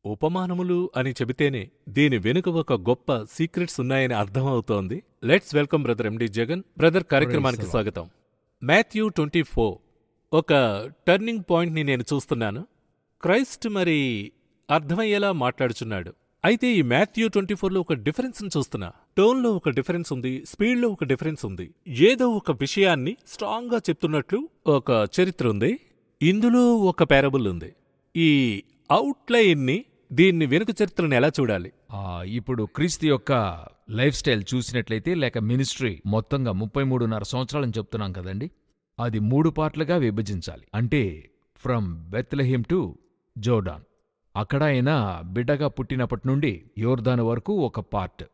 ఉపమానములు అని చెబితేనే దీని వెనుక ఒక గొప్ప సీక్రెట్స్ ఉన్నాయని అర్థమవుతోంది let's welcome brother MD Jagan brother కార్యక్రమానికి Praise the స్వాగతం మాథ్యూ ట్వంటీ ఫోర్ ఒక టర్నింగ్ పాయింట్ని నేను చూస్తున్నాను క్రైస్ట్ మరి అర్థమయ్యేలా మాట్లాడుచున్నాడు అయితే ఈ మాథ్యూ ట్వంటీ ఫోర్లో ఒక డిఫరెన్స్ని చూస్తున్నా టోన్లో ఒక డిఫరెన్స్ ఉంది స్పీడ్లో ఒక డిఫరెన్స్ ఉంది ఏదో ఒక విషయాన్ని స్ట్రాంగ్గా చెప్తున్నట్లు ఒక చరిత్ర ఉంది ఇందులో ఒక పారబుల్ ఉంది ఈ అవుట్లైన్ని దీన్ని వెనుక చరిత్రను ఎలా చూడాలి ఆ, ఇప్పుడు క్రీస్తు యొక్క లైఫ్ స్టైల్ చూసినట్లయితే లేక మినిస్ట్రీ మొత్తంగా ముప్పై మూడున్నర సంవత్సరాలని చెప్తున్నాం కదండి అది మూడు పార్ట్లుగా విభజించాలి అంటే ఫ్రమ్ బెత్లెహిమ్ టు జోర్డాన్ అక్కడ ఆయన బిడ్డగా పుట్టినప్పటి నుండి యోర్దాను వరకు ఒక పార్ట్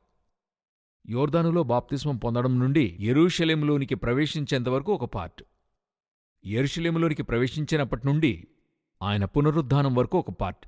యోర్దానులో బాప్తిస్మం పొందడం నుండి ఎరూషలేంలోనికి ప్రవేశించేంత వరకు ఒక పార్ట్ ఎరుషలేములోనికి ప్రవేశించినప్పటి నుండి ఆయన పునరుద్ధానం వరకు ఒక పార్ట్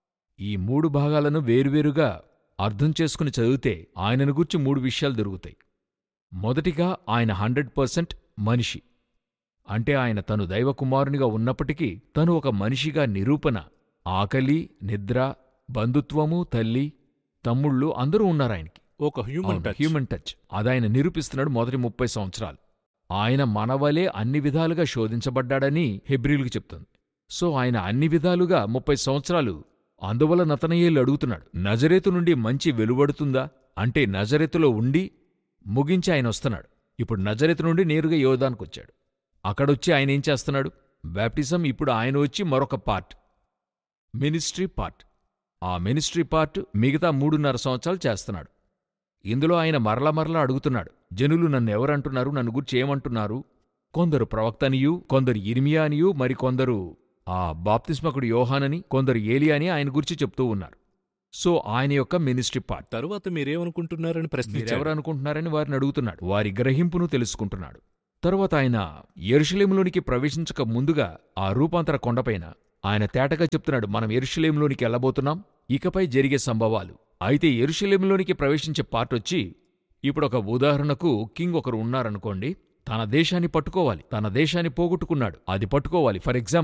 ఈ మూడు భాగాలను వేరువేరుగా అర్థం చేసుకుని చదివితే ఆయనను గురించి మూడు విషయాలు దొరుకుతాయి మొదటిగా ఆయన హండ్రెడ్ పర్సెంట్ మనిషి అంటే ఆయన తను దైవకుమారునిగా ఉన్నప్పటికీ తను ఒక మనిషిగా నిరూపణ ఆకలి నిద్ర బంధుత్వము తల్లి తమ్ముళ్ళు అందరూ ఉన్నారాయనకి ఒక హ్యూమన్ అవును, టచ్ హ్యూమన్ టచ్ అదాయన నిరూపిస్తున్నాడు మొదటి ముప్పై సంవత్సరాలు ఆయన మనవలే అన్ని విధాలుగా శోధించబడ్డాడని హెబ్రిల్కి చెప్తుంది సో ఆయన అన్ని విధాలుగా ముప్పై సంవత్సరాలు అందువల్ల నతనయేలు అడుగుతున్నాడు నజరేతు నుండి మంచి వెలువడుతుందా అంటే నజరేతులో ఉండి ముగించి ఆయన వస్తున్నాడు ఇప్పుడు నజరేతు నుండి నేరుగా యోధానికొచ్చాడు అక్కడొచ్చి ఆయన ఏం చేస్తున్నాడు బ్యాప్టిజం ఇప్పుడు ఆయన వచ్చి మరొక పార్ట్ మినిస్ట్రీ పార్ట్ ఆ మినిస్ట్రీ పార్ట్ మిగతా మూడున్నర సంవత్సరాలు చేస్తున్నాడు ఇందులో ఆయన మరల మరల అడుగుతున్నాడు జనులు నన్ను ఎవరంటున్నారు నన్ను గురించి ఏమంటున్నారు కొందరు ప్రవక్తనియు కొందరు ఇర్మియా అనియు మరికొందరు ఆ బాప్తిస్మకుడు యోహానని కొందరు ఏలియా అని ఆయన గురించి చెప్తూ ఉన్నారు సో ఆయన యొక్క మినిస్ట్రీ పార్ట్ తరువాత మీరేమనుకుంటున్నారని ప్రశ్నించారు మీరెవరు అనుకుంటున్నారని వారిని అడుగుతున్నాడు వారి గ్రహింపును తెలుసుకుంటున్నాడు తరువాత ఆయన ఎరుషలేములోనికి ప్రవేశించక ముందుగా ఆ రూపాంతర కొండపైన ఆయన తేటగా చెప్తున్నాడు మనం ఎరుషలేములోనికి వెళ్ళబోతున్నాం ఇకపై జరిగే సంభవాలు అయితే ఎరుషలేములోనికి ప్రవేశించే పార్ట్ వచ్చి ఇప్పుడు ఒక ఉదాహరణకు కింగ్ ఒకరు ఉన్నారనుకోండి తన దేశాన్ని పట్టుకోవాలి తన దేశాన్ని పోగొట్టుకున్నాడు అది పట్టుకోవాలి ఫర్ ఎగ్జాంపుల్